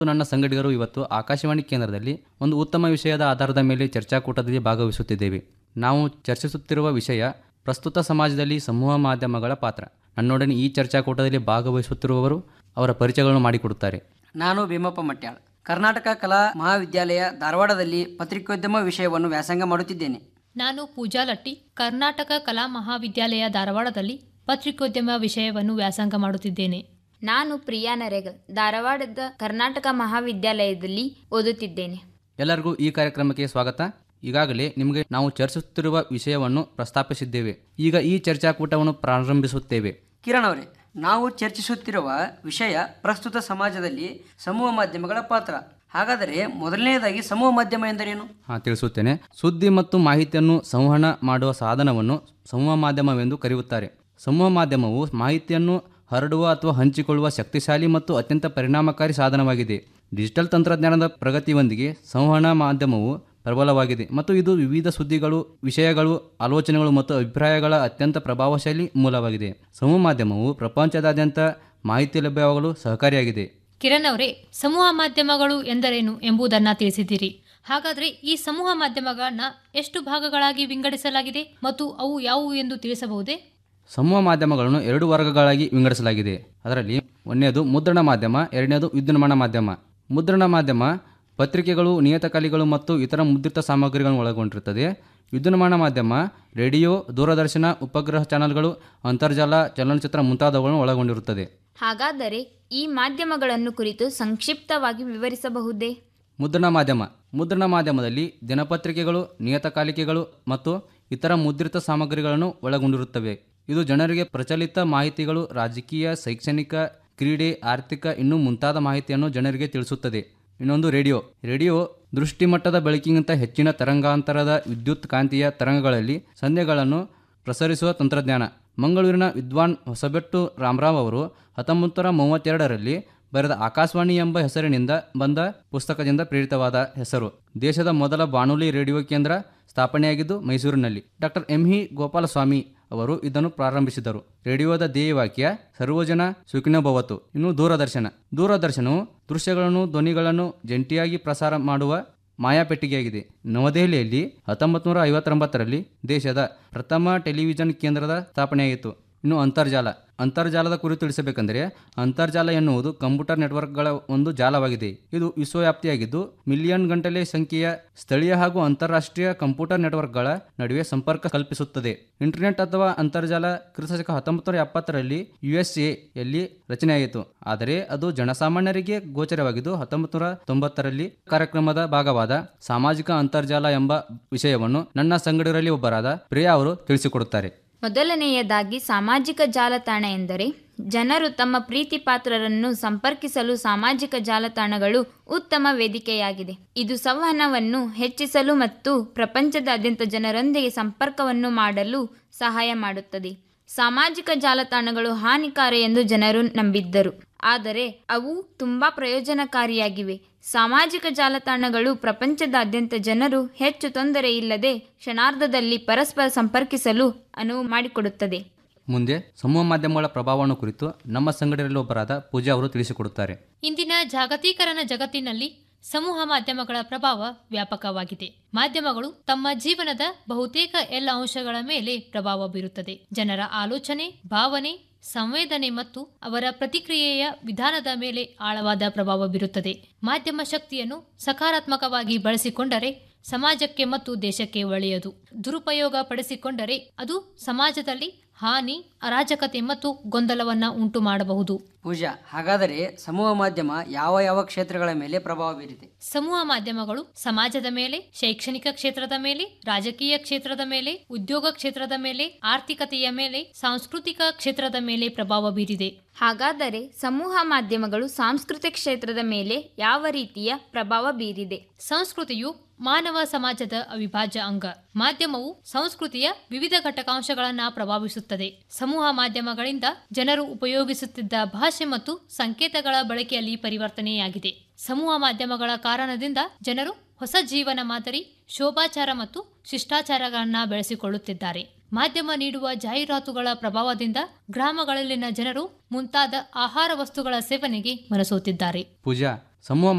ನನ್ನ ಸಂಗಡಿಗರು ಇವತ್ತು ಆಕಾಶವಾಣಿ ಕೇಂದ್ರದಲ್ಲಿ ಒಂದು ಉತ್ತಮ ವಿಷಯದ ಆಧಾರದ ಮೇಲೆ ಚರ್ಚಾಕೂಟದಲ್ಲಿ ಭಾಗವಹಿಸುತ್ತಿದ್ದೇವೆ ನಾವು ಚರ್ಚಿಸುತ್ತಿರುವ ವಿಷಯ ಪ್ರಸ್ತುತ ಸಮಾಜದಲ್ಲಿ ಸಮೂಹ ಮಾಧ್ಯಮಗಳ ಪಾತ್ರ ನನ್ನೊಡನೆ ಈ ಚರ್ಚಾಕೂಟದಲ್ಲಿ ಭಾಗವಹಿಸುತ್ತಿರುವವರು ಅವರ ಪರಿಚಯಗಳನ್ನು ಮಾಡಿಕೊಡುತ್ತಾರೆ ನಾನು ಭೀಮಪ್ಪ ಮಟ್ಯಾಳ್ ಕರ್ನಾಟಕ ಕಲಾ ಮಹಾವಿದ್ಯಾಲಯ ಧಾರವಾಡದಲ್ಲಿ ಪತ್ರಿಕೋದ್ಯಮ ವಿಷಯವನ್ನು ವ್ಯಾಸಂಗ ಮಾಡುತ್ತಿದ್ದೇನೆ ನಾನು ಪೂಜಾ ಲಟ್ಟಿ ಕರ್ನಾಟಕ ಕಲಾ ಮಹಾವಿದ್ಯಾಲಯ ಧಾರವಾಡದಲ್ಲಿ ಪತ್ರಿಕೋದ್ಯಮ ವಿಷಯವನ್ನು ವ್ಯಾಸಂಗ ಮಾಡುತ್ತಿದ್ದೇನೆ ನಾನು ಪ್ರಿಯಾ ನರೇಗಲ್ ಧಾರವಾಡದ ಕರ್ನಾಟಕ ಮಹಾವಿದ್ಯಾಲಯದಲ್ಲಿ ಓದುತ್ತಿದ್ದೇನೆ ಎಲ್ಲರಿಗೂ ಈ ಕಾರ್ಯಕ್ರಮಕ್ಕೆ ಸ್ವಾಗತ ಈಗಾಗಲೇ ನಿಮಗೆ ನಾವು ಚರ್ಚಿಸುತ್ತಿರುವ ವಿಷಯವನ್ನು ಪ್ರಸ್ತಾಪಿಸಿದ್ದೇವೆ ಈಗ ಈ ಚರ್ಚಾಕೂಟವನ್ನು ಪ್ರಾರಂಭಿಸುತ್ತೇವೆ ಕಿರಣ್ ಅವರೇ ನಾವು ಚರ್ಚಿಸುತ್ತಿರುವ ವಿಷಯ ಪ್ರಸ್ತುತ ಸಮಾಜದಲ್ಲಿ ಸಮೂಹ ಮಾಧ್ಯಮಗಳ ಪಾತ್ರ ಹಾಗಾದರೆ ಮೊದಲನೆಯದಾಗಿ ಸಮೂಹ ಮಾಧ್ಯಮ ಎಂದರೇನು ಹಾಂ ತಿಳಿಸುತ್ತೇನೆ ಸುದ್ದಿ ಮತ್ತು ಮಾಹಿತಿಯನ್ನು ಸಂವಹನ ಮಾಡುವ ಸಾಧನವನ್ನು ಸಮೂಹ ಮಾಧ್ಯಮವೆಂದು ಕರೆಯುತ್ತಾರೆ ಸಮೂಹ ಮಾಧ್ಯಮವು ಮಾಹಿತಿಯನ್ನು ಹರಡುವ ಅಥವಾ ಹಂಚಿಕೊಳ್ಳುವ ಶಕ್ತಿಶಾಲಿ ಮತ್ತು ಅತ್ಯಂತ ಪರಿಣಾಮಕಾರಿ ಸಾಧನವಾಗಿದೆ ಡಿಜಿಟಲ್ ತಂತ್ರಜ್ಞಾನದ ಪ್ರಗತಿಯೊಂದಿಗೆ ಸಂವಹನ ಮಾಧ್ಯಮವು ಪ್ರಬಲವಾಗಿದೆ ಮತ್ತು ಇದು ವಿವಿಧ ಸುದ್ದಿಗಳು ವಿಷಯಗಳು ಆಲೋಚನೆಗಳು ಮತ್ತು ಅಭಿಪ್ರಾಯಗಳ ಅತ್ಯಂತ ಪ್ರಭಾವಶಾಲಿ ಮೂಲವಾಗಿದೆ ಸಮೂಹ ಮಾಧ್ಯಮವು ಪ್ರಪಂಚದಾದ್ಯಂತ ಮಾಹಿತಿ ಲಭ್ಯವಾಗಲು ಸಹಕಾರಿಯಾಗಿದೆ ಕಿರಣ್ ಅವರೇ ಸಮೂಹ ಮಾಧ್ಯಮಗಳು ಎಂದರೇನು ಎಂಬುದನ್ನು ತಿಳಿಸಿದ್ದೀರಿ ಹಾಗಾದರೆ ಈ ಸಮೂಹ ಮಾಧ್ಯಮಗಳನ್ನ ಎಷ್ಟು ಭಾಗಗಳಾಗಿ ವಿಂಗಡಿಸಲಾಗಿದೆ ಮತ್ತು ಅವು ಯಾವುವು ಎಂದು ತಿಳಿಸಬಹುದೇ ಸಮೂಹ ಮಾಧ್ಯಮಗಳನ್ನು ಎರಡು ವರ್ಗಗಳಾಗಿ ವಿಂಗಡಿಸಲಾಗಿದೆ ಅದರಲ್ಲಿ ಒಂದನೇದು ಮುದ್ರಣ ಮಾಧ್ಯಮ ಎರಡನೇದು ವಿದ್ಯುನ್ಮಾನ ಮಾಧ್ಯಮ ಮುದ್ರಣ ಮಾಧ್ಯಮ ಪತ್ರಿಕೆಗಳು ನಿಯತಕಾಲಿಗಳು ಮತ್ತು ಇತರ ಮುದ್ರಿತ ಸಾಮಗ್ರಿಗಳನ್ನು ಒಳಗೊಂಡಿರುತ್ತದೆ ವಿದ್ಯುನ್ಮಾನ ಮಾಧ್ಯಮ ರೇಡಿಯೋ ದೂರದರ್ಶನ ಉಪಗ್ರಹ ಚಾನೆಲ್ಗಳು ಅಂತರ್ಜಾಲ ಚಲನಚಿತ್ರ ಮುಂತಾದವುಗಳನ್ನು ಒಳಗೊಂಡಿರುತ್ತದೆ ಹಾಗಾದರೆ ಈ ಮಾಧ್ಯಮಗಳನ್ನು ಕುರಿತು ಸಂಕ್ಷಿಪ್ತವಾಗಿ ವಿವರಿಸಬಹುದೇ ಮುದ್ರಣ ಮಾಧ್ಯಮ ಮುದ್ರಣ ಮಾಧ್ಯಮದಲ್ಲಿ ದಿನಪತ್ರಿಕೆಗಳು ನಿಯತಕಾಲಿಕೆಗಳು ಮತ್ತು ಇತರ ಮುದ್ರಿತ ಸಾಮಗ್ರಿಗಳನ್ನು ಒಳಗೊಂಡಿರುತ್ತವೆ ಇದು ಜನರಿಗೆ ಪ್ರಚಲಿತ ಮಾಹಿತಿಗಳು ರಾಜಕೀಯ ಶೈಕ್ಷಣಿಕ ಕ್ರೀಡೆ ಆರ್ಥಿಕ ಇನ್ನೂ ಮುಂತಾದ ಮಾಹಿತಿಯನ್ನು ಜನರಿಗೆ ತಿಳಿಸುತ್ತದೆ ಇನ್ನೊಂದು ರೇಡಿಯೋ ರೇಡಿಯೋ ದೃಷ್ಟಿಮಟ್ಟದ ಬೆಳಕಿಗಿಂತ ಹೆಚ್ಚಿನ ತರಂಗಾಂತರದ ವಿದ್ಯುತ್ ಕಾಂತೀಯ ತರಂಗಗಳಲ್ಲಿ ಸಂದೇಹಗಳನ್ನು ಪ್ರಸರಿಸುವ ತಂತ್ರಜ್ಞಾನ ಮಂಗಳೂರಿನ ವಿದ್ವಾನ್ ಹೊಸಬೆಟ್ಟು ರಾಮರಾವ್ ಅವರು ಹತ್ತೊಂಬತ್ತು ನೂರ ಮೂವತ್ತೆರಡರಲ್ಲಿ ಬರೆದ ಆಕಾಶವಾಣಿ ಎಂಬ ಹೆಸರಿನಿಂದ ಬಂದ ಪುಸ್ತಕದಿಂದ ಪ್ರೇರಿತವಾದ ಹೆಸರು ದೇಶದ ಮೊದಲ ಬಾನುಲಿ ರೇಡಿಯೋ ಕೇಂದ್ರ ಸ್ಥಾಪನೆಯಾಗಿದ್ದು ಮೈಸೂರಿನಲ್ಲಿ ಡಾಕ್ಟರ್ ಎಂ ಹಿ ಗೋಪಾಲಸ್ವಾಮಿ ಅವರು ಇದನ್ನು ಪ್ರಾರಂಭಿಸಿದರು ರೇಡಿಯೋದ ಧ್ಯೇಯವಾಕ್ಯ ಸರ್ವಜನ ಸುಖಿನೋಭವತು ಇನ್ನು ದೂರದರ್ಶನ ದೂರದರ್ಶನವು ದೃಶ್ಯಗಳನ್ನು ಧ್ವನಿಗಳನ್ನು ಜಂಟಿಯಾಗಿ ಪ್ರಸಾರ ಮಾಡುವ ಮಾಯಾಪೆಟ್ಟಿಗೆಯಾಗಿದೆ ನವದೆಹಲಿಯಲ್ಲಿ ಹತ್ತೊಂಬತ್ತು ನೂರ ಐವತ್ತೊಂಬತ್ತರಲ್ಲಿ ದೇಶದ ಪ್ರಥಮ ಟೆಲಿವಿಷನ್ ಕೇಂದ್ರದ ಸ್ಥಾಪನೆಯಾಯಿತು ಇನ್ನು ಅಂತರ್ಜಾಲ ಅಂತರ್ಜಾಲದ ಕುರಿತು ತಿಳಿಸಬೇಕೆಂದರೆ ಅಂತರ್ಜಾಲ ಎನ್ನುವುದು ಕಂಪ್ಯೂಟರ್ ನೆಟ್ವರ್ಕ್ಗಳ ಒಂದು ಜಾಲವಾಗಿದೆ ಇದು ವಿಶ್ವವ್ಯಾಪ್ತಿಯಾಗಿದ್ದು ಮಿಲಿಯನ್ ಗಂಟಲೆ ಸಂಖ್ಯೆಯ ಸ್ಥಳೀಯ ಹಾಗೂ ಅಂತಾರಾಷ್ಟ್ರೀಯ ಕಂಪ್ಯೂಟರ್ ನೆಟ್ವರ್ಕ್ಗಳ ನಡುವೆ ಸಂಪರ್ಕ ಕಲ್ಪಿಸುತ್ತದೆ ಇಂಟರ್ನೆಟ್ ಅಥವಾ ಅಂತರ್ಜಾಲ ಕ್ರಿಸ್ತಶಕ ಹತ್ತೊಂಬತ್ತು ನೂರ ಎಪ್ಪತ್ತರಲ್ಲಿ ಯುಎಸ್ಎಯಲ್ಲಿ ರಚನೆಯಾಯಿತು ಆದರೆ ಅದು ಜನಸಾಮಾನ್ಯರಿಗೆ ಗೋಚರವಾಗಿದ್ದು ಹತ್ತೊಂಬತ್ತು ನೂರ ತೊಂಬತ್ತರಲ್ಲಿ ಕಾರ್ಯಕ್ರಮದ ಭಾಗವಾದ ಸಾಮಾಜಿಕ ಅಂತರ್ಜಾಲ ಎಂಬ ವಿಷಯವನ್ನು ನನ್ನ ಸಂಗಡಿಗರಲ್ಲಿ ಒಬ್ಬರಾದ ಪ್ರಿಯಾ ಅವರು ತಿಳಿಸಿಕೊಡುತ್ತಾರೆ ಮೊದಲನೆಯದಾಗಿ ಸಾಮಾಜಿಕ ಜಾಲತಾಣ ಎಂದರೆ ಜನರು ತಮ್ಮ ಪ್ರೀತಿ ಪಾತ್ರರನ್ನು ಸಂಪರ್ಕಿಸಲು ಸಾಮಾಜಿಕ ಜಾಲತಾಣಗಳು ಉತ್ತಮ ವೇದಿಕೆಯಾಗಿದೆ ಇದು ಸಂವಹನವನ್ನು ಹೆಚ್ಚಿಸಲು ಮತ್ತು ಪ್ರಪಂಚದಾದ್ಯಂತ ಜನರೊಂದಿಗೆ ಸಂಪರ್ಕವನ್ನು ಮಾಡಲು ಸಹಾಯ ಮಾಡುತ್ತದೆ ಸಾಮಾಜಿಕ ಜಾಲತಾಣಗಳು ಹಾನಿಕಾರ ಎಂದು ಜನರು ನಂಬಿದ್ದರು ಆದರೆ ಅವು ತುಂಬಾ ಪ್ರಯೋಜನಕಾರಿಯಾಗಿವೆ ಸಾಮಾಜಿಕ ಜಾಲತಾಣಗಳು ಪ್ರಪಂಚದಾದ್ಯಂತ ಜನರು ಹೆಚ್ಚು ತೊಂದರೆ ಇಲ್ಲದೆ ಕ್ಷಣಾರ್ಧದಲ್ಲಿ ಪರಸ್ಪರ ಸಂಪರ್ಕಿಸಲು ಅನುವು ಮಾಡಿಕೊಡುತ್ತದೆ ಮುಂದೆ ಸಮೂಹ ಮಾಧ್ಯಮಗಳ ಪ್ರಭಾವವನ್ನು ಕುರಿತು ನಮ್ಮ ಸಂಘಟನೆಯಲ್ಲಿ ಒಬ್ಬರಾದ ಪೂಜಾ ಅವರು ತಿಳಿಸಿಕೊಡುತ್ತಾರೆ ಇಂದಿನ ಜಾಗತೀಕರಣ ಜಗತ್ತಿನಲ್ಲಿ ಸಮೂಹ ಮಾಧ್ಯಮಗಳ ಪ್ರಭಾವ ವ್ಯಾಪಕವಾಗಿದೆ ಮಾಧ್ಯಮಗಳು ತಮ್ಮ ಜೀವನದ ಬಹುತೇಕ ಎಲ್ಲ ಅಂಶಗಳ ಮೇಲೆ ಪ್ರಭಾವ ಬೀರುತ್ತದೆ ಜನರ ಆಲೋಚನೆ ಭಾವನೆ ಸಂವೇದನೆ ಮತ್ತು ಅವರ ಪ್ರತಿಕ್ರಿಯೆಯ ವಿಧಾನದ ಮೇಲೆ ಆಳವಾದ ಪ್ರಭಾವ ಬೀರುತ್ತದೆ ಮಾಧ್ಯಮ ಶಕ್ತಿಯನ್ನು ಸಕಾರಾತ್ಮಕವಾಗಿ ಬಳಸಿಕೊಂಡರೆ ಸಮಾಜಕ್ಕೆ ಮತ್ತು ದೇಶಕ್ಕೆ ಒಳ್ಳೆಯದು ದುರುಪಯೋಗ ಪಡಿಸಿಕೊಂಡರೆ ಅದು ಸಮಾಜದಲ್ಲಿ ಹಾನಿ ಅರಾಜಕತೆ ಮತ್ತು ಗೊಂದಲವನ್ನ ಉಂಟು ಮಾಡಬಹುದು ಪೂಜಾ ಹಾಗಾದರೆ ಸಮೂಹ ಮಾಧ್ಯಮ ಯಾವ ಯಾವ ಕ್ಷೇತ್ರಗಳ ಮೇಲೆ ಪ್ರಭಾವ ಬೀರಿದೆ ಸಮೂಹ ಮಾಧ್ಯಮಗಳು ಸಮಾಜದ ಮೇಲೆ ಶೈಕ್ಷಣಿಕ ಕ್ಷೇತ್ರದ ಮೇಲೆ ರಾಜಕೀಯ ಕ್ಷೇತ್ರದ ಮೇಲೆ ಉದ್ಯೋಗ ಕ್ಷೇತ್ರದ ಮೇಲೆ ಆರ್ಥಿಕತೆಯ ಮೇಲೆ ಸಾಂಸ್ಕೃತಿಕ ಕ್ಷೇತ್ರದ ಮೇಲೆ ಪ್ರಭಾವ ಬೀರಿದೆ ಹಾಗಾದರೆ ಸಮೂಹ ಮಾಧ್ಯಮಗಳು ಸಾಂಸ್ಕೃತಿಕ ಕ್ಷೇತ್ರದ ಮೇಲೆ ಯಾವ ರೀತಿಯ ಪ್ರಭಾವ ಬೀರಿದೆ ಸಂಸ್ಕೃತಿಯು ಮಾನವ ಸಮಾಜದ ಅವಿಭಾಜ್ಯ ಅಂಗ ಮಾಧ್ಯಮವು ಸಂಸ್ಕೃತಿಯ ವಿವಿಧ ಘಟಕಾಂಶಗಳನ್ನು ಪ್ರಭಾವಿಸುತ್ತದೆ ಸಮೂಹ ಮಾಧ್ಯಮಗಳಿಂದ ಜನರು ಉಪಯೋಗಿಸುತ್ತಿದ್ದ ಭಾಷೆ ಮತ್ತು ಸಂಕೇತಗಳ ಬಳಕೆಯಲ್ಲಿ ಪರಿವರ್ತನೆಯಾಗಿದೆ ಸಮೂಹ ಮಾಧ್ಯಮಗಳ ಕಾರಣದಿಂದ ಜನರು ಹೊಸ ಜೀವನ ಮಾದರಿ ಶೋಭಾಚಾರ ಮತ್ತು ಶಿಷ್ಟಾಚಾರಗಳನ್ನ ಬೆಳೆಸಿಕೊಳ್ಳುತ್ತಿದ್ದಾರೆ ಮಾಧ್ಯಮ ನೀಡುವ ಜಾಹೀರಾತುಗಳ ಪ್ರಭಾವದಿಂದ ಗ್ರಾಮಗಳಲ್ಲಿನ ಜನರು ಮುಂತಾದ ಆಹಾರ ವಸ್ತುಗಳ ಸೇವನೆಗೆ ಮನಸೋತಿದ್ದಾರೆ ಪೂಜಾ ಸಮೂಹ